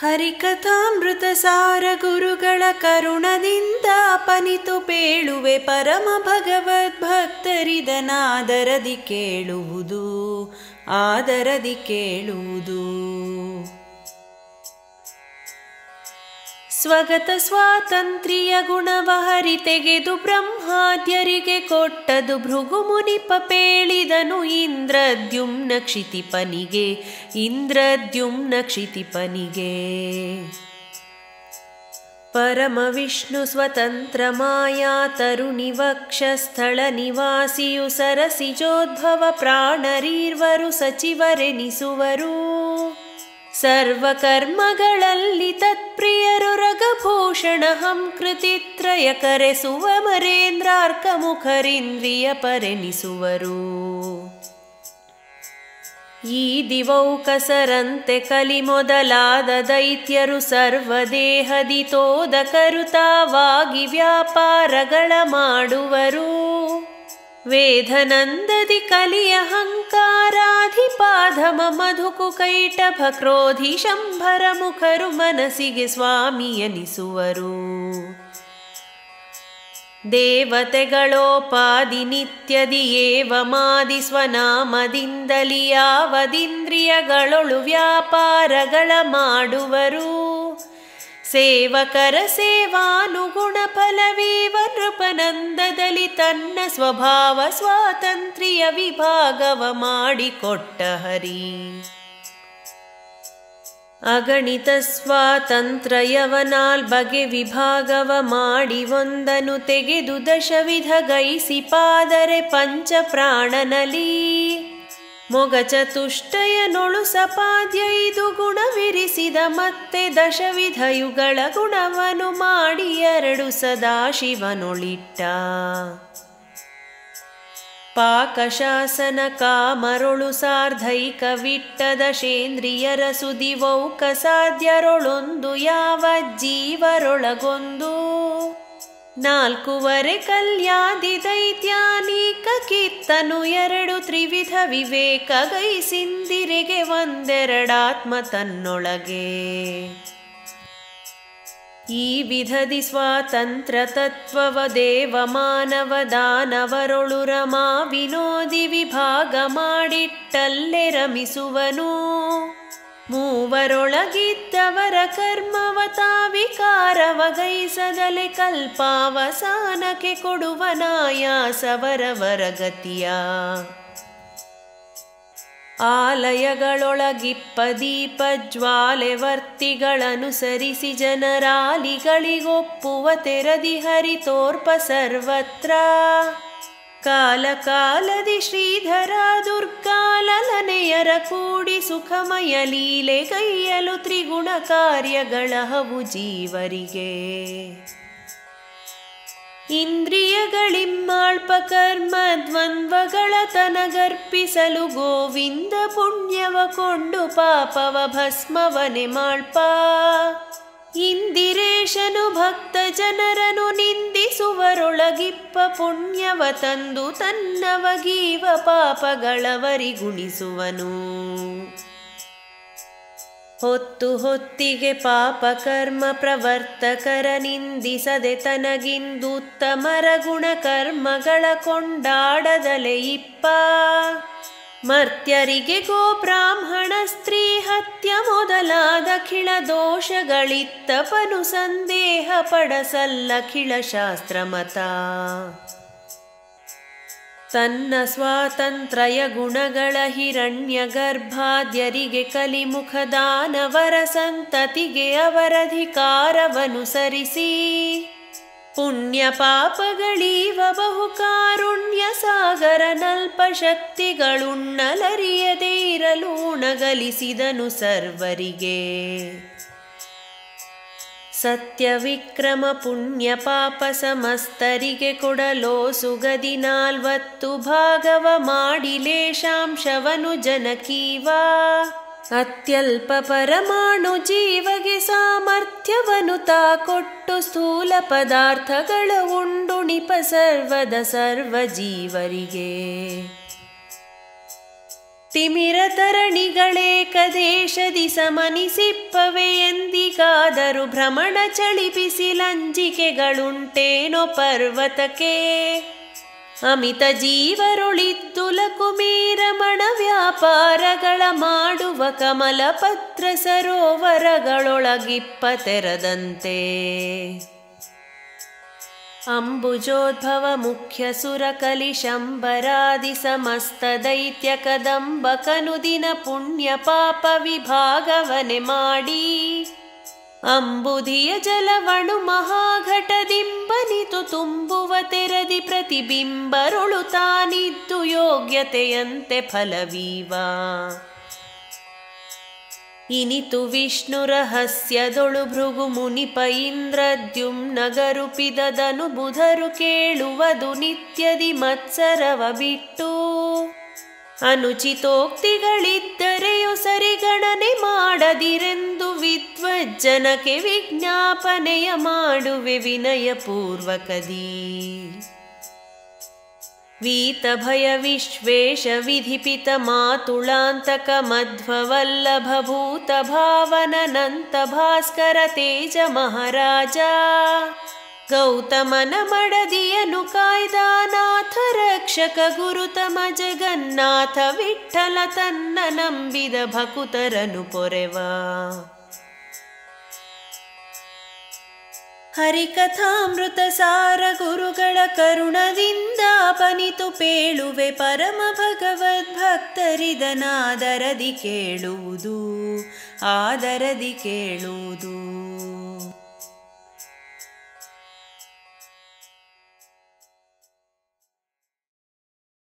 ಹರಿಕಥಾಮೃತ ಸಾರ ಗುರುಗಳ ಕರುಣದಿಂದ ಅಪನಿತು ಪೇಳುವೆ ಪರಮ ಭಗವದ್ಭಕ್ತರಿದನಾದರದಿ ಕೇಳುವುದು ಆದರದಿ ಕೇಳುವುದು ಸ್ವಗತ ಸ್ವಾತಂತ್ರ್ಯ ಗುಣವ ಹರಿ ತೆಗೆದು ಬ್ರಹ್ಮಾದ್ಯರಿಗೆ ಕೊಟ್ಟದು ಭೃಗು ಮುನಿಪ ಪೇಳಿದನು ಇಂದ್ರದ್ಯುಮ್ನ ಕ್ಷಿತಿಪನಿಗೆ ಇಂದ್ರದ್ಯುಮ್ನ ಕ್ಷಿತಿಪನಿಗೆ ಪರಮ ವಿಷ್ಣು ಸ್ವತಂತ್ರ ಮಾಯಾ ತರುಣಿ ವಕ್ಷಸ್ಥಳ ನಿವಾಸಿಯು ಸರಸಿಜೋದ್ಭವ ಪ್ರಾಣರೀರ್ವರು ಸಚಿವರೆನಿಸುವರು ಸರ್ವಕರ್ಮಗಳಲ್ಲಿ ತತ್ಪ್ರಿಯರು ರಗಭೂಷಣ ಹಂಕೃತಿತ್ರಯ ಕರೆಸುವ ಮರೇಂದ್ರಾರ್ಕ ಮುಖರಿಂದ್ರಿಯ ಪರೆನಿಸುವರು ಈ ದಿವೌಕಸರಂತೆ ಕಲಿ ಮೊದಲಾದ ದೈತ್ಯರು ಸರ್ವದೇಹದಿ ತೋದ ಕರುತಾವಾಗಿ ವ್ಯಾಪಾರಗಳ ಮಾಡುವರು ವೇದನಂದದಿ ಕಲಿಯ ಹಂಕಾರಾಧಿಪಾಧಮ ಮಧುಕು ಕೈಟಭ ಕ್ರೋಧಿ ಶಂಭರ ಮುಖರು ಮನಸ್ಸಿಗೆ ಸ್ವಾಮಿಯನಿಸುವರು ದೇವತೆಗಳೋಪಾದಿ ನಿತ್ಯದಿ ಏವಮಾದಿ ಸ್ವನಾಮದಿಂದಲಿ ಯಾವದಿಂದ್ರಿಯಗಳೊಳು ವ್ಯಾಪಾರಗಳ ಮಾಡುವರು ಸೇವಕರ ಸೇವಾನುಗುಣ ಫಲವೀವ ನೃಪನಂದದಲ್ಲಿ ತನ್ನ ಸ್ವಭಾವ ಸ್ವಾತಂತ್ರ್ಯ ವಿಭಾಗವ ಮಾಡಿಕೊಟ್ಟ ಹರಿ ಅಗಣಿತ ಸ್ವಾತಂತ್ರ್ಯವನಾಲ್ ಬಗೆ ವಿಭಾಗವ ಮಾಡಿ ಒಂದನು ತೆಗೆದು ದಶವಿಧ ಗೈಸಿ ಪಾದರೆ ಪಂಚ ಪ್ರಾಣನಲಿ ಮೊಗ ಚತುಷ್ಟಯನೊಳು ಸಪಾದ್ಯ ಇದು ಗುಣವಿರಿಸಿದ ಮತ್ತೆ ದಶವಿಧ ಯುಗಳ ಗುಣವನು ಮಾಡಿ ಎರಡು ಸದಾಶಿವನೊಳಿಟ್ಟ ಪಾಕಶಾಸನ ಕಾಮರೊಳು ಸಾರ್ಧೈಕ ವಿಟ್ಟದ ಶೇಂದ್ರಿಯರ ಸುದಿವೌಕ ಸಾಧ್ಯರೊಳೊಂದು ಯಾವ ಜೀವರೊಳಗೊಂದು ನಾಲ್ಕುವರೆ ಕಲ್ಯಾದಿ ದೈತ್ಯಾನೀಕ ಕಿತ್ತನು ಎರಡು ತ್ರಿವಿಧ ವಿವೇಕ ಗೈಸಿಂದಿರಿಗೆ ಒಂದೆರಡಾತ್ಮ ತನ್ನೊಳಗೆ ಈ ವಿಧದಿ ಸ್ವಾತಂತ್ರ್ಯ ತತ್ವವ ದೇವ ಮಾನವ ದಾನವರೊಳು ರಮಾ ವಿನೋದಿ ವಿಭಾಗ ಮಾಡಿಟ್ಟಲ್ಲೇ ರಮಿಸುವನು ಮೂವರೊಳಗಿದ್ದವರ ಕರ್ಮವ ತಾವಿಕಾರವ ಗೈಸದಲೆ ಕಲ್ಪಾವಸಾನಕ್ಕೆ ಕೊಡುವನಾಯಾಸವರವರ ಗತಿಯ ಆಲಯಗಳೊಳಗಿಪ್ಪ ದೀಪ ಜ್ವಾಲೆ ವರ್ತಿಗಳನುಸರಿಸಿ ಜನರಾಲಿಗಳಿಗೊಪ್ಪುವ ತೆರದಿ ಹರಿ ತೋರ್ಪ ಸರ್ವತ್ರ ಕಾಲ ಕಾಲದಿ ಶ್ರೀಧರ ದುರ್ಗಾಲನೆಯರ ಕೂಡಿ ಸುಖಮಯ ಲೀಲೆ ಕೈಯಲು ತ್ರಿಗುಣ ಕಾರ್ಯಗಳ ಹವು ಜೀವರಿಗೆ ಇಂದ್ರಿಯಗಳಿಮ್ಮಾಳ್ಪ ಕರ್ಮ ದ್ವಂದ್ವಗಳ ತನಗರ್ಪಿಸಲು ಗೋವಿಂದ ಪುಣ್ಯವ ಕೊಂಡು ಪಾಪವ ಭಸ್ಮವನೆ ಮಾಳ್ಪ ಇಂದಿರೇಶನು ಭಕ್ತ ಜನರನು ನಿಂದಿಸುವರೊಳಗಿಪ್ಪ ಪುಣ್ಯವ ತಂದು ತನ್ನವಗೀವ ಪಾಪಗಳವರಿಗುಣಿಸುವನು ಹೊತ್ತು ಹೊತ್ತಿಗೆ ಪಾಪ ಕರ್ಮ ಪ್ರವರ್ತಕರ ನಿಂದಿಸದೆ ತನಗಿಂದುತ್ತಮರ ಗುಣ ಕರ್ಮಗಳ ಕೊಂಡಾಡದಲೆ ಇಪ್ಪ ಮರ್ತ್ಯರಿಗೆ ಗೋ ಬ್ರಾಹ್ಮಣ ಸ್ತ್ರೀ ಹತ್ಯ ಮೊದಲಾದ ಖಿಳ ದೋಷಗಳಿತ್ತಪನು ಸಂದೇಹ ಪಡಸಲ್ಲಖಿಳ ಶಾಸ್ತ್ರ ಮತ ತನ್ನ ಸ್ವಾತಂತ್ರ್ಯ ಗುಣಗಳ ಹಿರಣ್ಯ ಗರ್ಭಾದ್ಯರಿಗೆ ಕಲಿಮುಖದಾನವರ ಸಂತತಿಗೆ ಅವರಧಿಕಾರವನುಸರಿಸಿ ಪುಣ್ಯ ಪಾಪಗಳೀವ ಬಹು ಕಾರುಣ್ಯ ಸಾಗರ ನಲ್ಪ ಶಕ್ತಿಗಳುಣ್ಣಲರಿಯದೇ ಇರಲು ಉಣಗಲಿಸಿದನು ಸರ್ವರಿಗೆ ಸತ್ಯ ವಿಕ್ರಮ ಪುಣ್ಯ ಪಾಪ ಸಮಸ್ತರಿಗೆ ಕೊಡಲೋ ಸುಗದಿ ನಾಲ್ವತ್ತು ಭಾಗವ ಮಾಡಿ ಲೇಶಾಂಶವನು ಜನಕೀವ ಅತ್ಯಲ್ಪ ಪರಮಾಣು ಜೀವಗೆ ಸಾಮರ್ಥ್ಯವನು ತಾ ಕೊಟ್ಟು ಸ್ಥೂಲ ಪದಾರ್ಥಗಳ ಉಂಡುಣಿಪ ಸರ್ವದ ಸರ್ವ ಜೀವರಿಗೆ ತಿಮಿರ ತರಣಿಗಳೇಕದೇಶದಿ ಸಮನಿಸಿಪ್ಪವೆ ಎಂದಿಗಾದರೂ ಭ್ರಮಣ ಚಳಿಪಿಸಿ ಲಂಜಿಕೆಗಳುಂಟೇನೋ ಪರ್ವತಕ್ಕೆ ಅಮಿತ ಜೀವರುಳಿದ್ದುಲ ಕುಮೀರಮಣ ವ್ಯಾಪಾರಗಳ ಮಾಡುವ ಕಮಲ ಪತ್ರ ಸರೋವರಗಳೊಳಗಿಪ್ಪ ತೆರದಂತೆ ಅಂಬುಜೋದ್ಭವ ಮುಖ್ಯ ಸುರ ಕಲಿಶಂಬರಾದಿ ಸಮಸ್ತ ದೈತ್ಯ ಕದಂಬ ಕನುದಿನ ಪುಣ್ಯ ಪಾಪ ವಿಭಾಗವನೆ ಮಾಡಿ ಅಂಬುಧಿಯ ಜಲವಣು ಮಹಾಘಟದಿಂಬನಿತು ತುಂಬುವ ತೆರದಿ ಪ್ರತಿಬಿಂಬರುಳು ತಾನಿದ್ದು ಯೋಗ್ಯತೆಯಂತೆ ಫಲವೀವ ಇನಿತು ವಿಷ್ಣು ರಹಸ್ಯದೊಳು ಭೃಗು ಮುನಿಪ ಇಂದ್ರದ್ಯುಮ್ನಗರುಪಿದದನು ಬುಧರು ಕೇಳುವುದು ನಿತ್ಯದಿ ಮತ್ಸರವ ಬಿಟ್ಟು ಅನುಚಿತೋಕ್ತಿಗಳಿದ್ದರೆಯು ಸರಿಗಣನೆ ಮಾಡದಿರೆಂದು ವಿದ್ವಜ್ಜನಕ್ಕೆ ವಿಜ್ಞಾಪನೆಯ ಮಾಡುವೆ ವಿನಯ ಪೂರ್ವಕದಿ ವೀತ ಭಯ ವಿಶ್ವೇಶ ವಿಧಿಪಿತ ಮಾತುಳಾಂತಕ ಮಧ್ವವಲ್ಲಭ ಭೂತ ಭಾವನನಂತ ಭಾಸ್ಕರ ತೇಜ ಮಹಾರಾಜ ಗೌತಮನ ಮಡದಿಯನು ಕಾಯ್ದಾನಾಥ ರಕ್ಷಕ ಗುರುತಮ ಜಗನ್ನಾಥ ವಿಠಲ ತನ್ನ ನಂಬಿದ ಭಕುತರನು ಪೊರೆವ ಹರಿಕಥಾಮೃತ ಸಾರ ಗುರುಗಳ ಕರುಣದಿಂದ ಅಪನಿತು ಪೇಳುವೆ ಪರಮ ಭಗವದ್ಭಕ್ತರಿದನಾದರದಿ ಕೇಳುವುದು ಆದರದಿ ಕೇಳುವುದು